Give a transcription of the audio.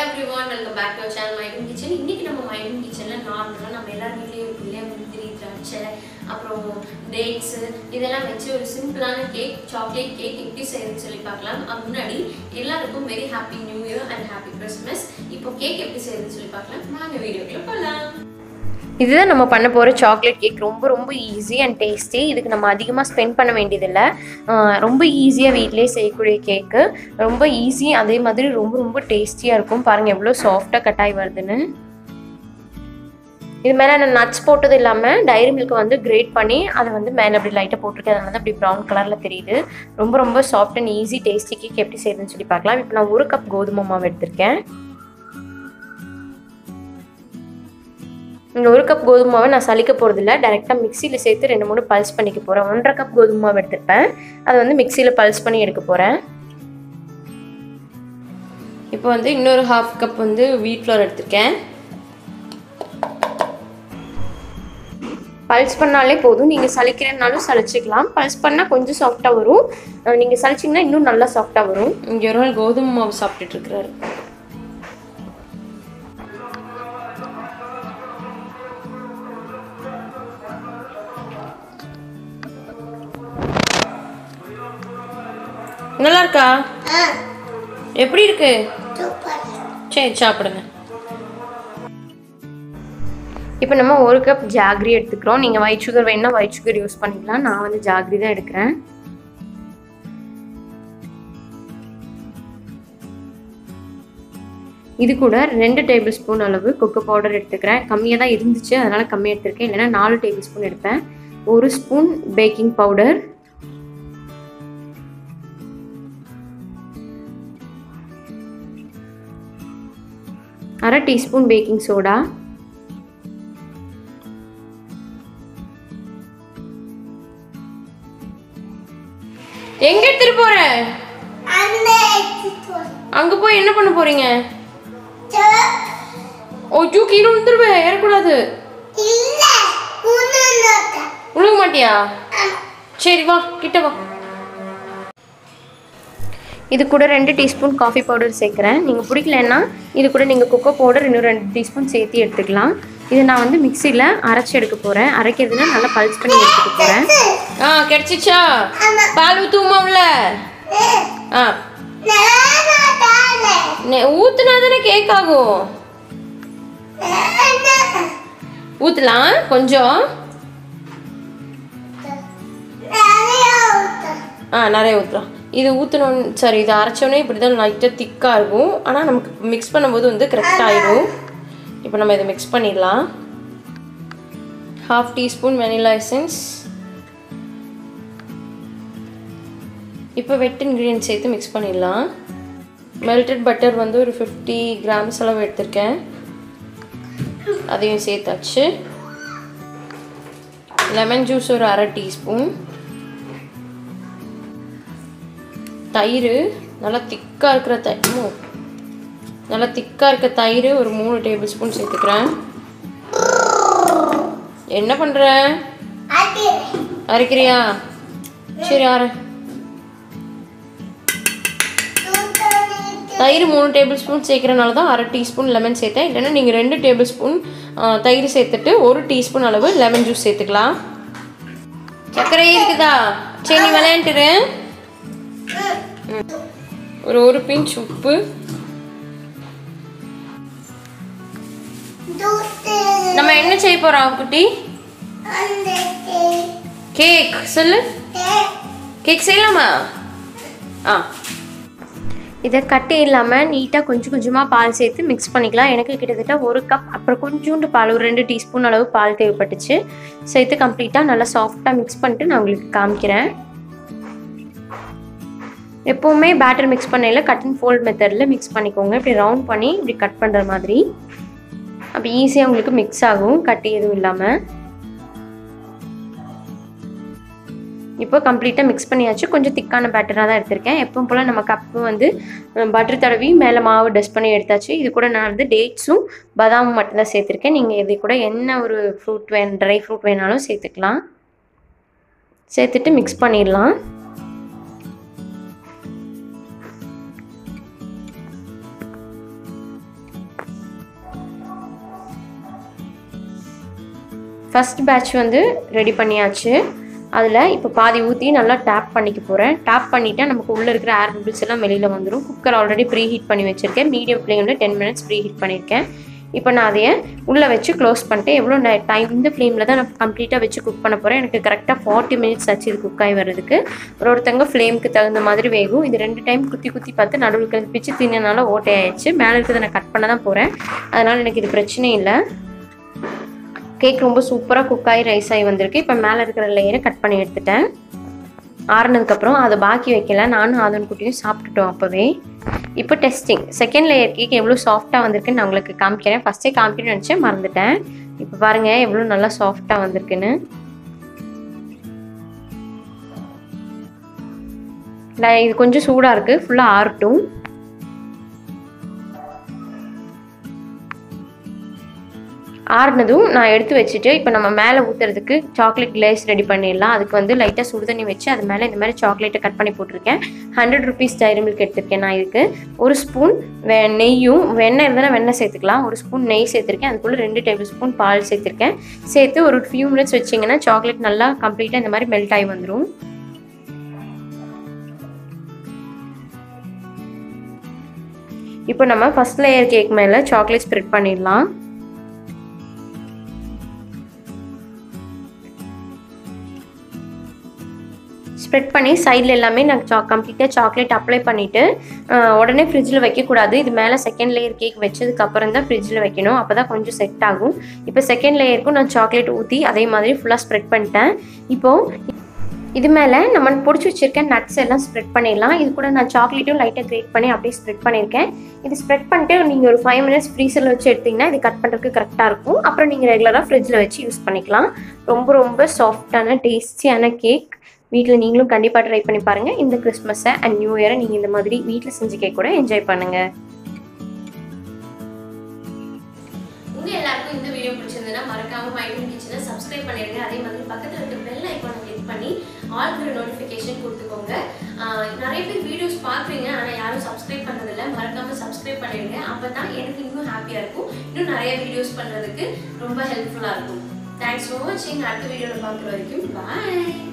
every everyone welcome back to channel மைடும் kitchen இன்னைக்கு நம்ம மைடும் கிச்சனில் நார்மலாக நம்ம எல்லார் வீட்லேயும் இருக்கும் இல்லையா முந்திரி திராட்சை அப்புறம் டேட்ஸு இதெல்லாம் வச்சு ஒரு சிம்பிளான கேக் சாக்லேட் கேக் எப்படி செய்யறதுன்னு சொல்லி பார்க்கலாம் அது முன்னாடி எல்லாருக்கும் very happy new year and happy Christmas இப்போ கேக் எப்படி செய்யறதுன்னு சொல்லி பார்க்கலாம் வாங்க வீடியோக்குள்ள போகலாம் இதுதான் நம்ம பண்ண போகிற சாக்லேட் கேக் ரொம்ப ரொம்ப ஈஸி அண்ட் டேஸ்டி இதுக்கு நம்ம அதிகமாக ஸ்பெண்ட் பண்ண வேண்டியதில்லை ஆஹ் ரொம்ப ஈஸியாக வீட்டிலே செய்யக்கூடிய கேக்கு ரொம்ப ஈஸி அதே மாதிரி ரொம்ப ரொம்ப டேஸ்டியாக இருக்கும் பாருங்கள் எவ்வளோ சாஃப்டாக கட்டாய் வருதுன்னு இது மேலே நான் நட்ஸ் போட்டது இல்லாமல் டைரி மில்க் வந்து கிரேட் பண்ணி அதை வந்து மேலே அப்படி லைட்டாக போட்டிருக்கேன் அதனால தான் அப்படி ப்ரௌன் கலரில் தெரியுது ரொம்ப ரொம்ப soft and easy tasty cake எப்படி செய்யுதுன்னு சொல்லி பார்க்கலாம் இப்போ நான் ஒரு கப் கோதுமை மாவு எடுத்திருக்கேன் இந்த ஒரு கப் கோதுமை மாவை நான் சலிக்க போகிறதில்ல டேரெக்டாக மிக்சியில் சேர்த்து ரெண்டு மூணு பல்ஸ் பண்ணிக்க போகிறேன் ஒன்றரை கப் கோதுமை மாவு எடுத்துருப்பேன் அதை வந்து மிக்சியில் பல்ஸ் பண்ணி எடுக்க போகிறேன் இப்போ வந்து இன்னொரு ஹாஃப் கப் வந்து வீட் ஃப்ளோர் எடுத்திருக்கேன் பல்ஸ் பண்ணாலே போதும் நீங்கள் சலிக்கிறனாலும் சலிச்சிக்கலாம் பல்ஸ் பண்ணால் கொஞ்சம் சாஃப்டாக வரும் நீங்கள் சலிச்சிங்கன்னா இன்னும் நல்லா சாஃப்டாக வரும் இங்கே ஒரு நாள் கோதுமை மாவு சாப்பிட்டுட்டு இருக்கிறாரு நல்லா இருக்கா எப்படி இருக்கு சரி சாப்பிடுங்க இப்போ நம்ம ஒரு கப் ஜாகரி எடுத்துக்கிறோம் நீங்கள் ஒயிட் சுகர் வேணும்னா ஒயிட் சுகர் யூஸ் பண்ணிக்கலாம் நான் வந்து ஜாகரி தான் எடுக்கிறேன் இது கூட ரெண்டு டேபிள் ஸ்பூன் அளவு கொக்கோ பவுடர் எடுத்துக்கிறேன் கம்மியாக தான் இருந்துச்சு அதனால் கம்மியாக எடுத்திருக்கேன் இல்லைன்னா நாலு டேபிள் ஸ்பூன் எடுப்பேன் ஒரு ஸ்பூன் பேக்கிங் பவுடர் அரை டீஸ்பூன் பேக்கிங் சோடா எங்க எடுத்துட்டு போற அங்க போய் என்ன பண்ண போறீங்க ஓ கீழே விழுந்துருவேன் ஏறக்கூடாது விழுக மாட்டியா சரி வா கிட்ட வா இது கூட ரெண்டு டீஸ்பூன் காஃபி பவுடர் சேர்க்குறேன் நீங்கள் பிடிக்கலன்னா இது கூட நீங்கள் கொக்கோ பவுடர் இன்னும் ரெண்டு டீஸ்பூன் சேர்த்து எடுத்துக்கலாம் இது நான் வந்து மிக்சியில் அரைச்சி எடுக்க போகிறேன் அரைக்கிறதுனா நல்லா பல்ஸ் பண்ணி எடுத்துக்க போகிறேன் ஆ கிடச்சிச்சா பால் ஊற்றுமாம்ல ஆ ஊற்றுனா தானே கேக் ஆகும் ஊற்றலாம் கொஞ்சம் ஆ நிறைய ஊற்றலாம் இது ஊற்றணும் சரி இது அரைச்சோன்னே இப்படி தான் லைட்டாக திக்காக இருக்கும் ஆனால் நமக்கு மிக்ஸ் பண்ணும்போது வந்து கரெக்ட் ஆகிடும் இப்போ நம்ம இதை மிக்ஸ் பண்ணிடலாம் ஹாஃப் டீஸ்பூன் வெனிலா எசன்ஸ் இப்போ வெட் இன்க்ரீடியன்ட் சேர்த்து மிக்ஸ் பண்ணிடலாம் மெல்டட் பட்டர் வந்து ஒரு ஃபிஃப்டி கிராம்ஸ் அளவு எடுத்திருக்கேன் அதையும் சேர்த்தாச்சு லெமன் ஜூஸ் ஒரு அரை டீஸ்பூன் தயிர் நல்லா திக்காக இருக்கிற தயிர் நல்லா திக்காக இருக்க தயிர் ஒரு மூணு டேபிள் ஸ்பூன் சேர்த்துக்கிறேன் என்ன பண்ணுற அரைக்கிறியா சரி ஆற தயிர் மூணு டேபிள் ஸ்பூன் சேர்க்குறனால தான் அரை டீஸ்பூன் லெமன் சேர்த்தேன் இல்லைன்னா நீங்கள் ரெண்டு டேபிள் ஸ்பூன் தயிர் சேர்த்துட்டு ஒரு டீஸ்பூன் அளவு லெமன் ஜூஸ் சேர்த்துக்கலாம் சர்க்கரை இருக்குதா சரி நீ விளையாண்டுரு ஒரு ஒரு பிஞ்ச் உப்பு நம்ம என்ன செய்ய போறோம் குட்டி கேக் சொல்லு கேக் செய்யலாமா ஆ இதை கட்டி இல்லாமல் நீட்டாக கொஞ்சம் கொஞ்சமாக பால் சேர்த்து மிக்ஸ் பண்ணிக்கலாம் எனக்கு கிட்டத்தட்ட ஒரு கப் அப்புறம் கொஞ்சோண்டு பால் ஒரு ரெண்டு டீஸ்பூன் அளவு பால் தேவைப்பட்டுச்சு சேர்த்து கம்ப்ளீட்டாக நல்லா சாஃப்டாக மிக்ஸ் பண்ணிட்டு நான் உங்களுக்கு காமிக்கிறேன் எப்போவுமே பேட்டர் மிக்ஸ் பண்ணையில் கட் அண்ட் ஃபோல்ட் மெத்தடில் மிக்ஸ் பண்ணிக்கோங்க இப்படி ரவுண்ட் பண்ணி இப்படி கட் பண்ணுற மாதிரி அப்போ ஈஸியாக உங்களுக்கு மிக்ஸ் ஆகும் கட்டி எதுவும் இல்லாமல் இப்போ கம்ப்ளீட்டாக மிக்ஸ் பண்ணியாச்சு கொஞ்சம் திக்கான பேட்டராக தான் எடுத்திருக்கேன் எப்பவும் போல் நம்ம கப்பு வந்து பட்டர் தடவி மேலே மாவு டஸ்ட் பண்ணி எடுத்தாச்சு இது கூட நான் வந்து டேட்ஸும் பதாமும் மட்டும்தான் சேர்த்துருக்கேன் நீங்கள் இது கூட என்ன ஒரு ஃப்ரூட் வேணும் ட்ரை ஃப்ரூட் வேணாலும் சேர்த்துக்கலாம் சேர்த்துட்டு மிக்ஸ் பண்ணிடலாம் ஃபஸ்ட் பேட்ச் வந்து ரெடி பண்ணியாச்சு அதில் இப்போ பாதி ஊற்றி நல்லா டேப் பண்ணிக்க போகிறேன் டேப் பண்ணிட்டா நமக்கு உள்ளே இருக்கிற ஏர் பபிள்ஸ் எல்லாம் வெளியில் வந்துடும் குக்கர் ஆல்ரெடி ப்ரீ ஹீட் பண்ணி வச்சுருக்கேன் மீடியம் ஃப்ளேமில் டென் மினிட்ஸ் ப்ரீ ஹீட் பண்ணியிருக்கேன் இப்போ நான் அதையே உள்ளே வச்சு க்ளோஸ் பண்ணிட்டு எவ்வளோ டைம் இந்த ஃப்ளேமில் தான் நான் கம்ப்ளீட்டாக வச்சு குக் பண்ண போகிறேன் எனக்கு கரெக்டாக ஃபார்ட்டி மினிட்ஸ் ஆச்சு இது குக் ஆகி வர்றதுக்கு ஒரு ஒருத்தங்க ஃப்ளேமுக்கு தகுந்த மாதிரி வேகும் இது ரெண்டு டைம் குத்தி குத்தி பார்த்து நடுவில் பிச்சு தின்னனால ஓட்டையாயிடுச்சு மேலே இருக்கிறத நான் கட் பண்ண தான் போகிறேன் அதனால் எனக்கு இது பிரச்சனை இல்லை கேக் ரொம்ப சூப்பராக குக் ஆகி ரைஸ் ஆகி வந்திருக்கு இப்போ மேலே இருக்கிற லேயரை கட் பண்ணி எடுத்துட்டேன் ஆறுனதுக்கப்புறம் அதை பாக்கி வைக்கல நானும் ஆதன் குட்டியும் சாப்பிட்டுட்டோம் அப்போவே இப்போ டெஸ்டிங் செகண்ட் லேயர் கேக் எவ்வளோ சாஃப்டாக வந்திருக்குன்னு நான் உங்களுக்கு காமிக்கிறேன் ஃபஸ்ட்டே காமிக்கணும்னு நினச்சேன் மறந்துட்டேன் இப்போ பாருங்கள் எவ்வளோ நல்லா சாஃப்டாக வந்திருக்குன்னு நான் இது கொஞ்சம் சூடாக இருக்குது ஃபுல்லாக ஆறட்டும் ஆறுனதும் நான் எடுத்து வச்சுட்டு இப்போ நம்ம மேலே ஊற்றுறதுக்கு சாக்லேட் கிளேஸ் ரெடி பண்ணிடலாம் அதுக்கு வந்து லைட்டாக சுடு தண்ணி வச்சு அது மேலே இந்த மாதிரி சாக்லேட்டை கட் பண்ணி போட்டிருக்கேன் ஹண்ட்ரட் ருபீஸ் டைரி மில்க் எடுத்திருக்கேன் நான் இதுக்கு ஒரு ஸ்பூன் வெ நெய்யும் வெண்ணெய் இருந்தால் வெண்ணெய் சேர்த்துக்கலாம் ஒரு ஸ்பூன் நெய் சேர்த்துருக்கேன் அதுக்குள்ளே ரெண்டு டேபிள் ஸ்பூன் பால் சேர்த்துருக்கேன் சேர்த்து ஒரு ஃபியூ மினிட்ஸ் வச்சிங்கன்னா சாக்லேட் நல்லா கம்ப்ளீட்டாக இந்த மாதிரி மெல்ட் ஆகி வந்துடும் இப்போ நம்ம ஃபஸ்ட் லேயர் கேக் மேலே சாக்லேட் ஸ்ப்ரெட் பண்ணிடலாம் ஸ்ப்ரெட் பண்ணி சைடில் எல்லாமே நான் சா கம்ப்ளீட்டாக சாக்லேட் அப்ளை பண்ணிவிட்டு உடனே ஃப்ரிட்ஜில் வைக்கக்கூடாது இது மேலே செகண்ட் லேயர் கேக் வச்சதுக்கப்புறம் தான் ஃப்ரிட்ஜில் வைக்கணும் அப்போ தான் கொஞ்சம் செட் ஆகும் இப்போ செகண்ட் லேயருக்கும் நான் சாக்லேட் ஊற்றி அதே மாதிரி ஃபுல்லாக ஸ்ப்ரெட் பண்ணிட்டேன் இப்போது இது மேலே நம்ம பிடிச்சி வச்சிருக்க நட்ஸ் எல்லாம் ஸ்ப்ரெட் பண்ணிடலாம் இது கூட நான் சாக்லேட்டும் லைட்டாக கிரேட் பண்ணி அப்படியே ஸ்ப்ரெட் பண்ணியிருக்கேன் இது ஸ்ப்ரெட் பண்ணிட்டு நீங்கள் ஒரு ஃபைவ் மினிட்ஸ் ஃப்ரீசரில் வச்சு எடுத்திங்கன்னா இது கட் பண்ணுறதுக்கு கரெக்டாக இருக்கும் அப்புறம் நீங்கள் ரெகுலராக ஃப்ரிட்ஜில் வச்சு யூஸ் பண்ணிக்கலாம் ரொம்ப ரொம்ப சாஃப்டான டேஸ்டியான கேக் வீட்டில் நீங்களும் கண்டிப்பாக ட்ரை பண்ணி பாருங்கள் இந்த கிறிஸ்மஸை அண்ட் நியூ இயரை நீங்கள் இந்த மாதிரி வீட்டில் செஞ்சு கேக் கூட என்ஜாய் பண்ணுங்கள் உங்க எல்லாருக்கும் இந்த வீடியோ பிடிச்சிருந்ததுன்னா மறக்காம மைண்ட் கிச்சனை சப்ஸ்கிரைப் பண்ணிடுங்க அதே மாதிரி பக்கத்துல இருக்க பெல் ஐக்கானை கிளிக் பண்ணி ஆல்கிற நோட்டிஃபிகேஷன் கொடுத்துக்கோங்க ஆஹ் நிறைய பேர் வீடியோஸ் பார்க்குறீங்க ஆனால் யாரும் சப்ஸ்கிரைப் பண்ணதில்ல மறக்காம சப்ஸ்கிரைப் பண்ணிடுங்க அப்போ தான் எனக்கு இன்னும் ஹாப்பியாக இருக்கும் இன்னும் நிறைய வீடியோஸ் பண்ணுறதுக்கு ரொம்ப ஹெல்ப்ஃபுல்லாக இருக்கும் தேங்க்ஸ் ஃபார் வாட்சிங் அடுத்த வீடியோவில் பார்க்குற வரைக்கும் பாய்